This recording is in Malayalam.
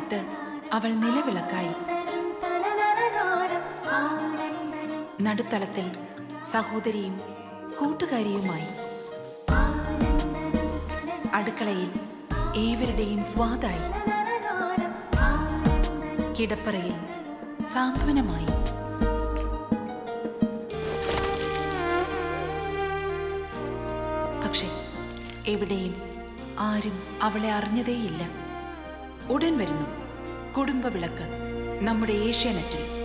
കാലത്ത് അവൾ നിലവിളക്കായി നടുത്തളത്തിൽ സഹോദരിയും കൂട്ടുകാരിയുമായി അടുക്കളയിൽ ഏവരുടെയും സ്വാദായി കിടപ്പറയിൽ സാന്ത്വനമായി പക്ഷെ എവിടെയും ആരും അവളെ അറിഞ്ഞതേയില്ല ഉടൻ വരുന്നു കുടുംബവിളക്ക് നമ്മുടെ ഏഷ്യാനെറ്റിൽ